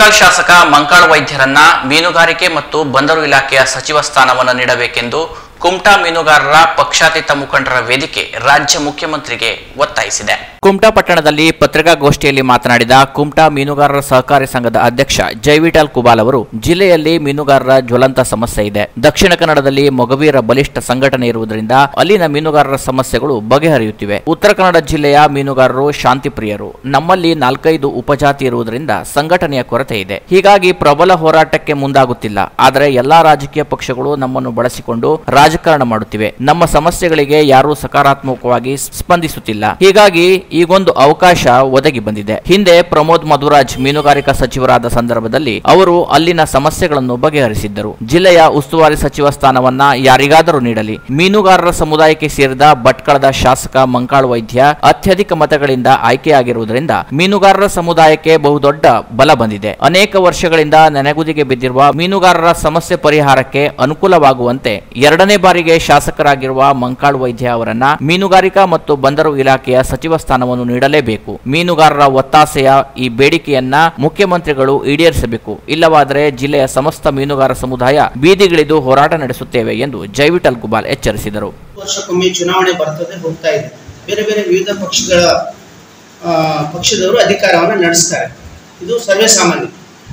ಭಟ್ಕಳ ಶಾಸಕ ಮಂಕಾಳ ವೈದ್ಯರನ್ನ ಮೀನುಗಾರಿಕೆ ಮತ್ತು ಬಂದರು ಇಲಾಖೆಯ ಸಚಿವ ಸ್ಥಾನವನ್ನು ನೀಡಬೇಕೆಂದು ಕುಮಟಾ ಮೀನುಗಾರರ ಪಕ್ಷಾತೀತ ಮುಖಂಡರ ವೇದಿಕೆ ರಾಜ್ಯ ಮುಖ್ಯಮಂತ್ರಿಗೆ ಒತ್ತಾಯಿಸಿದೆ ಕುಮಟಾ ಪಟ್ಟಣದಲ್ಲಿ ಪತ್ರಿಕಾಗೋಷ್ಠಿಯಲ್ಲಿ ಮಾತನಾಡಿದ ಕುಮಟಾ ಮೀನುಗಾರರ ಸಹಕಾರಿ ಸಂಘದ ಅಧ್ಯಕ್ಷ ಜೈವಿಟಾಲ್ ಕುಬಾಲ್ ಅವರು ಜಿಲ್ಲೆಯಲ್ಲಿ ಮೀನುಗಾರರ ಜ್ವಲಂತ ಸಮಸ್ಯೆ ಇದೆ ದಕ್ಷಿಣ ಕನ್ನಡದಲ್ಲಿ ಮೊಗವೀರ ಬಲಿಷ್ಠ ಸಂಘಟನೆ ಇರುವುದರಿಂದ ಅಲ್ಲಿನ ಮೀನುಗಾರರ ಸಮಸ್ಯೆಗಳು ಬಗೆಹರಿಯುತ್ತಿವೆ ಉತ್ತರ ಕನ್ನಡ ಜಿಲ್ಲೆಯ ಮೀನುಗಾರರು ಶಾಂತಿ ಪ್ರಿಯರು ನಮ್ಮಲ್ಲಿ ನಾಲ್ಕೈದು ಉಪಜಾತಿ ಇರುವುದರಿಂದ ಸಂಘಟನೆಯ ಕೊರತೆ ಇದೆ ಹೀಗಾಗಿ ಪ್ರಬಲ ಹೋರಾಟಕ್ಕೆ ಮುಂದಾಗುತ್ತಿಲ್ಲ ಆದರೆ ಎಲ್ಲಾ ರಾಜಕೀಯ ಪಕ್ಷಗಳು ನಮ್ಮನ್ನು ಬಳಸಿಕೊಂಡು ರಾಜಕಾರಣ ಮಾಡುತ್ತಿವೆ ನಮ್ಮ ಸಮಸ್ಯೆಗಳಿಗೆ ಯಾರೂ ಸಕಾರಾತ್ಮಕವಾಗಿ ಸ್ಪಂದಿಸುತ್ತಿಲ್ಲ ಹೀಗಾಗಿ ಈಗೊಂದು ಅವಕಾಶ ಒದಗಿ ಬಂದಿದೆ ಹಿಂದೆ ಪ್ರಮೋದ್ ಮಧುರಾಜ್ ಮೀನುಗಾರಿಕಾ ಸಚಿವರಾದ ಸಂದರ್ಭದಲ್ಲಿ ಅವರು ಅಲ್ಲಿನ ಸಮಸ್ಯೆಗಳನ್ನು ಬಗೆಹರಿಸಿದ್ದರು ಜಿಲ್ಲೆಯ ಉಸ್ತುವಾರಿ ಸಚಿವ ಸ್ಥಾನವನ್ನ ಯಾರಿಗಾದರೂ ನೀಡಲಿ ಮೀನುಗಾರರ ಸಮುದಾಯಕ್ಕೆ ಸೇರಿದ ಭಟ್ಕಳದ ಶಾಸಕ ಮಂಕಾಳ್ ವೈದ್ಯ ಅತ್ಯಧಿಕ ಮತಗಳಿಂದ ಆಯ್ಕೆಯಾಗಿರುವುದರಿಂದ ಮೀನುಗಾರರ ಸಮುದಾಯಕ್ಕೆ ಬಹುದೊಡ್ಡ ಬಲ ಬಂದಿದೆ ಅನೇಕ ವರ್ಷಗಳಿಂದ ನೆನೆಗುದಿಗೆ ಬಿದ್ದಿರುವ ಮೀನುಗಾರರ ಸಮಸ್ಯೆ ಪರಿಹಾರಕ್ಕೆ ಅನುಕೂಲವಾಗುವಂತೆ ಎರಡನೇ ಬಾರಿಗೆ ಶಾಸಕರಾಗಿರುವ ಮಂಕಾಳ್ ವೈದ್ಯ ಅವರನ್ನ ಮೀನುಗಾರಿಕಾ ಮತ್ತು ಬಂದರು ಇಲಾಖೆಯ ಸಚಿವ ಸ್ಥಾನವನ್ನು ನೀಡಲೇಬೇಕು ಮೀನುಗಾರರ ಒತ್ತಾಸೆಯ ಈ ಬೇಡಿಕೆಯನ್ನ ಮುಖ್ಯಮಂತ್ರಿಗಳು ಈಡೇರಿಸಬೇಕು ಇಲ್ಲವಾದರೆ ಜಿಲ್ಲೆಯ ಸಮಸ್ತ ಮೀನುಗಾರ ಸಮುದಾಯ ಬೀದಿಗಿಳಿದು ಹೋರಾಟ ನಡೆಸುತ್ತೇವೆ ಎಂದು ಜೈವಿಟಲ್ ಗುಬಾಲ್ ಎಚ್ಚರಿಸಿದರು ವರ್ಷಕ್ಕೊಮ್ಮೆ ಚುನಾವಣೆ ಬರ್ತದೆ ಹೋಗ್ತಾ ಇದೆ ಬೇರೆ ಬೇರೆ ವಿವಿಧ ಪಕ್ಷಗಳ ಆ, ಪಕ್ಷದವರು ಅಧಿಕಾರವನ್ನು ನಡೆಸ್ತಾರೆ ಇದು ಸರ್ವೇ ಸಾಮಾನ್ಯ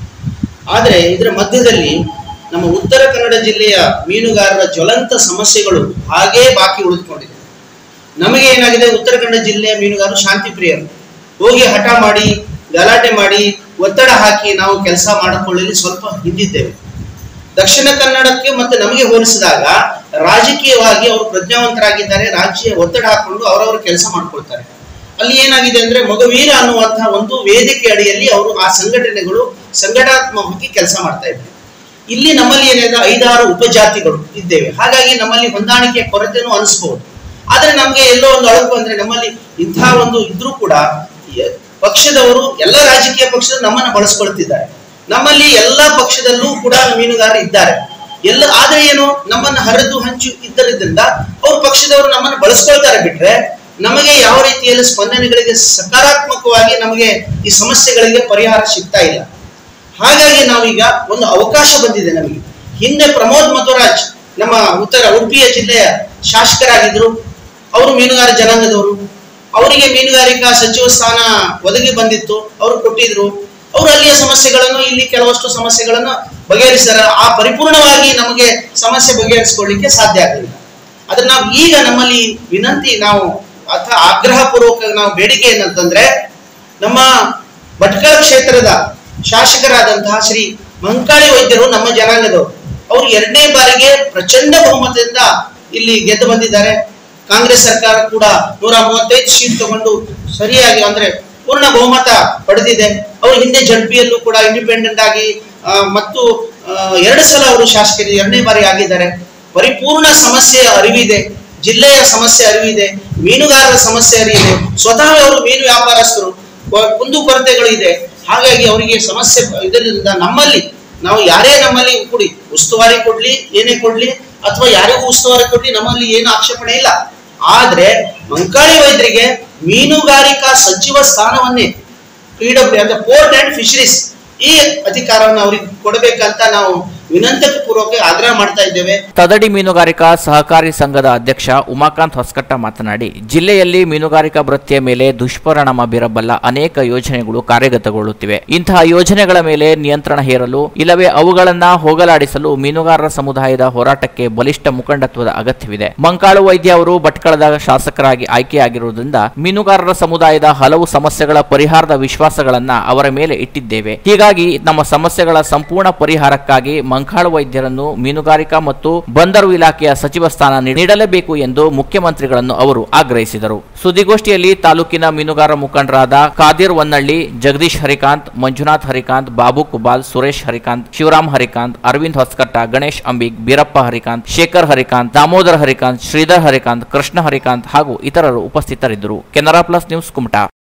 ಆದರೆ ಇದರ ಮಧ್ಯದಲ್ಲಿ ನಮ್ಮ ಉತ್ತರ ಕನ್ನಡ ಜಿಲ್ಲೆಯ ಮೀನುಗಾರರ ಜ್ವಲಂತ ಸಮಸ್ಯೆಗಳು ಹಾಗೇ ಬಾಕಿ ಉಳಿದುಕೊಂಡಿದೆ ನಮಗೆ ಏನಾಗಿದೆ ಉತ್ತರ ಕನ್ನಡ ಜಿಲ್ಲೆಯ ಮೀನುಗಾರರು ಶಾಂತಿ ಪ್ರಿಯರು ಹೋಗಿ ಹಠ ಮಾಡಿ ಗಲಾಟೆ ಮಾಡಿ ಒತ್ತಡ ಹಾಕಿ ನಾವು ಕೆಲಸ ಮಾಡಿಕೊಳ್ಳಲಿ ಸ್ವಲ್ಪ ಹಿಂದಿದ್ದೇವೆ ದಕ್ಷಿಣ ಕನ್ನಡಕ್ಕೆ ಮತ್ತೆ ನಮಗೆ ಹೋಲಿಸಿದಾಗ ರಾಜಕೀಯವಾಗಿ ಅವರು ಪ್ರಜ್ಞಾವಂತರಾಗಿದ್ದಾರೆ ರಾಜ್ಯ ಒತ್ತಡ ಹಾಕೊಂಡು ಅವರವರು ಕೆಲಸ ಮಾಡ್ಕೊಳ್ತಾರೆ ಅಲ್ಲಿ ಏನಾಗಿದೆ ಅಂದ್ರೆ ಮಗವೀರ ಅನ್ನುವಂತಹ ಒಂದು ವೇದಿಕೆ ಅಡಿಯಲ್ಲಿ ಅವರು ಆ ಸಂಘಟನೆಗಳು ಸಂಘಟನಾತ್ಮಕವಾಗಿ ಕೆಲಸ ಮಾಡ್ತಾ ಇದ್ದಾರೆ ಇಲ್ಲಿ ನಮ್ಮಲ್ಲಿ ಏನಿದೆ ಐದಾರು ಉಪಜಾತಿಗಳು ಇದ್ದೇವೆ ಹಾಗಾಗಿ ನಮ್ಮಲ್ಲಿ ಹೊಂದಾಣಿಕೆ ಕೊರತೆನೂ ಅನಿಸ್ಬಹುದು ಆದ್ರೆ ನಮ್ಗೆ ಎಲ್ಲೋ ಒಂದು ಅಳಕು ಅಂದ್ರೆ ನಮ್ಮಲ್ಲಿ ಇಂತಹ ಒಂದು ಇದ್ರೂ ಕೂಡ ಯ- ಪಕ್ಷದವರು ಎಲ್ಲ ರಾಜಕೀಯ ಪಕ್ಷದ ನಮ್ಮನ್ನ ಬಳಸ್ಕೊಳ್ತಿದ್ದಾರೆ ನಮ್ಮಲ್ಲಿ ಎಲ್ಲ ಪಕ್ಷದಲ್ಲೂ ಕೂಡ ಮೀನುಗಾರರು ಇದ್ದಾರೆ ಎಲ್ಲ ಆದ್ರೆ ಏನು ನಮ್ಮನ್ನ ಹರಿದು ಹಂಚು ಇದ್ದರಿಂದ ಅವ್ರ ಪಕ್ಷದವರು ನಮ್ಮನ್ನ ಬಳಸ್ಕೊಳ್ತಾರೆ ಬಿಟ್ರೆ ನಮಗೆ ಯಾವ ರೀತಿಯಲ್ಲಿ ಸ್ಪಂದನೆಗಳಿಗೆ ಸಕಾರಾತ್ಮಕವಾಗಿ ನಮಗೆ ಈ ಸಮಸ್ಯೆಗಳಿಗೆ ಪರಿಹಾರ ಸಿಗ್ತಾ ಇಲ್ಲ ಹಾಗಾಗಿ ನಾವೀಗ ಒಂದು ಅವಕಾಶ ಬಂದಿದೆ ನಮಗೆ ಹಿಂದೆ ಪ್ರಮೋದ್ ಮಧುರಾಜ್ ನಮ್ಮ ಉತ್ತರ ಉಡುಪಿಯ ಜಿಲ್ಲೆಯ ಶಾಸಕರಾಗಿದ್ರು ಅವರು ಮೀನುಗಾರ ಜನಾಂಗದವರು ಅವರಿಗೆ ಮೀನುಗಾರಿಕಾ ಸಚಿವ ಸ್ಥಾನ ಒದಗಿ ಬಂದಿತ್ತು ಅವರು ಕೊಟ್ಟಿದ್ರು ಅವರು ಅಲ್ಲಿಯ ಸಮಸ್ಯೆಗಳನ್ನು ಇಲ್ಲಿ ಕೆಲವಷ್ಟು ಸಮಸ್ಯೆಗಳನ್ನು ಬಗೆಹರಿಸಿದ್ದಾರೆ ಆ ಪರಿಪೂರ್ಣವಾಗಿ ನಮಗೆ ಸಮಸ್ಯೆ ಬಗೆಹರಿಸಿಕೊಳ್ಳಿಕ್ಕೆ ಸಾಧ್ಯ ಆಗಲಿಲ್ಲ ಆದ್ರೆ ನಾವು ಈಗ ನಮ್ಮಲ್ಲಿ ವಿನಂತಿ ನಾವು ಅಥವಾ ಆಗ್ರಹ ಪೂರ್ವಕ ನಾವು ಬೇಡಿಕೆ ಏನಂತಂದ್ರೆ ನಮ್ಮ ಭಟ್ಕಳ ಕ್ಷೇತ್ರದ ಶಾಸಕರಾದಂತಹ ಶ್ರೀ ಮಂಕಾಳಿ ವೈದ್ಯರು ನಮ್ಮ ಜನಾಂಗದವರು ಅವರು ಎರಡನೇ ಬಾರಿಗೆ ಪ್ರಚಂಡ ಬಹುಮತದಿಂದ ಇಲ್ಲಿ ಗೆದ್ದು ಬಂದಿದ್ದಾರೆ ಕಾಂಗ್ರೆಸ್ ಸರ್ಕಾರ ಕೂಡ ನೂರ ಮೂವತ್ತೈದು ಸೀಟ್ ತಗೊಂಡು ಸರಿಯಾಗಿ ಅಂದ್ರೆ ಪೂರ್ಣ ಬಹುಮತ ಪಡೆದಿದೆ ಅವರು ಹಿಂದೆ ಜಡ್ಪಿಯಲ್ಲೂ ಕೂಡ ಇಂಡಿಪೆಂಡೆಂಟ್ ಆಗಿ ಆ, ಮತ್ತು ಆ, ಎರಡು ಸಲ ಅವರು ಶಾಸಕರು ಎರಡನೇ ಬಾರಿ ಆಗಿದ್ದಾರೆ ಪರಿಪೂರ್ಣ ಸಮಸ್ಯೆಯ ಅರಿವಿದೆ ಜಿಲ್ಲೆಯ ಸಮಸ್ಯೆ ಅರಿವಿದೆ ಮೀನುಗಾರರ ಸಮಸ್ಯೆ ಅರಿವಿದೆ ಸ್ವತಃ ಅವರು ಮೀನು ವ್ಯಾಪಾರಸ್ಥರು ಕೊ- ಕುಂದು ಕೊರತೆಗಳು ಇದೆ ಹಾಗಾಗಿ ಅವರಿಗೆ ಸಮಸ್ಯೆ ಇದರಿಂದ ನಮ್ಮಲ್ಲಿ ನಾವು ಯಾರೇ ನಮ್ಮಲ್ಲಿ ಕೊಡಿ ಉಸ್ತುವಾರಿ ಕೊಡ್ಲಿ ಏನೇ ಕೊಡ್ಲಿ ಅಥವಾ ಯಾರಿಗೂ ಉಸ್ತುವಾರಿ ಕೊಡ್ಲಿ ನಮ್ಮಲ್ಲಿ ಏನು ಆಕ್ಷೇಪಣೆ ಇಲ್ಲ ಆದ್ರೆ ಮಂಕಾಳಿ ವೈದ್ಯರಿಗೆ ಮೀನುಗಾರಿಕಾ ಸಚಿವ ಸ್ಥಾನವನ್ನೇ ಪಿಡಬ್ಲ್ಯೂ ಅಂದ್ರೆ ಪೋರ್ಟ್ ಅಂಡ್ ಫಿಶರೀಸ್ ಈ ಅಧಿಕಾರವನ್ನು ಅವರಿಗೆ ಕೊಡಬೇಕಂತ ನಾವು ವಿನಂತಿ ಪೂರ್ವಕ ಆಗ್ರಹ ಮಾಡ್ತಾ ಇದ್ದೇವೆ ತದಡಿ ಮೀನುಗಾರಿಕಾ ಸಹಕಾರಿ ಸಂಘದ ಅಧ್ಯಕ್ಷ ಉಮಾಕಾಂತ್ ಹೊಸಕಟ್ಟ ಮಾತನಾಡಿ ಜಿಲ್ಲೆಯಲ್ಲಿ ಮೀನುಗಾರಿಕಾ ವೃತ್ತಿಯ ಮೇಲೆ ದುಷ್ಪರಿಣಾಮ ಬೀರಬಲ್ಲ ಅನೇಕ ಯೋಜನೆಗಳು ಕಾರ್ಯಗತಗೊಳ್ಳುತ್ತಿವೆ ಇಂತಹ ಯೋಜನೆಗಳ ಮೇಲೆ ನಿಯಂತ್ರಣ ಹೇರಲು ಇಲ್ಲವೇ ಅವುಗಳನ್ನ ಹೋಗಲಾಡಿಸಲು ಮೀನುಗಾರರ ಸಮುದಾಯದ ಹೋರಾಟಕ್ಕೆ ಬಲಿಷ್ಠ ಮುಖಂಡತ್ವದ ಅಗತ್ಯವಿದೆ ಮಂಕಾಳು ವೈದ್ಯ ಅವರು ಭಟ್ಕಳದ ಶಾಸಕರಾಗಿ ಆಯ್ಕೆಯಾಗಿರುವುದರಿಂದ ಮೀನುಗಾರರ ಸಮುದಾಯದ ಹಲವು ಸಮಸ್ಯೆಗಳ ಪರಿಹಾರದ ವಿಶ್ವಾಸಗಳನ್ನ ಅವರ ಮೇಲೆ ಇಟ್ಟಿದ್ದೇವೆ ಹೀಗಾಗಿ ನಮ್ಮ ಸಮಸ್ಯೆಗಳ ಸಂಪೂರ್ಣ ಪರಿಹಾರಕ್ಕಾಗಿ ಮಂಕಾಳು ವೈದ್ಯರನ್ನು ಮೀನುಗಾರಿಕಾ ಮತ್ತು ಬಂದರು ಇಲಾಖೆಯ ಸಚಿವ ಸ್ಥಾನ ನೀಡಲೇಬೇಕು ಎಂದು ಮುಖ್ಯಮಂತ್ರಿಗಳನ್ನು ಅವರು ಆಗ್ರಹಿಸಿದರು ಸುದ್ದಿಗೋಷ್ಠಿಯಲ್ಲಿ ತಾಲೂಕಿನ ಮೀನುಗಾರ ಮುಖಂಡರಾದ ಕಾದಿರ್ ವನ್ನಳ್ಳಿ ಜಗದೀಶ್ ಹರಿಕಾಂತ್ ಮಂಜುನಾಥ್ ಹರಿಕಾಂತ್ ಬಾಬು ಕುಬಾಲ್ ಸುರೇಶ್ ಹರಿಕಾಂತ್ ಶಿವರಾಮ್ ಹರಿಕಾಂತ್ ಅರವಿಂದ್ ಹೊಸಕಟ್ಟ ಗಣೇಶ್ ಅಂಬಿಗ್ ಬೀರಪ್ಪ ಹರಿಕಾಂತ್ ಶೇಖರ್ ಹರಿಕಾಂತ್ ದಾಮೋದರ್ ಹರಿಕಾಂತ್ ಶ್ರೀಧರ್ ಹರಿಕಾಂತ್ ಕೃಷ್ಣ ಹರಿಕಾಂತ್ ಹಾಗೂ ಇತರರು ಉಪಸ್ಥಿತರಿದ್ದರು ಕೆನರಾ ಪ್ಲಸ್ ನ್ಯೂಸ್ ಕುಮಟಾ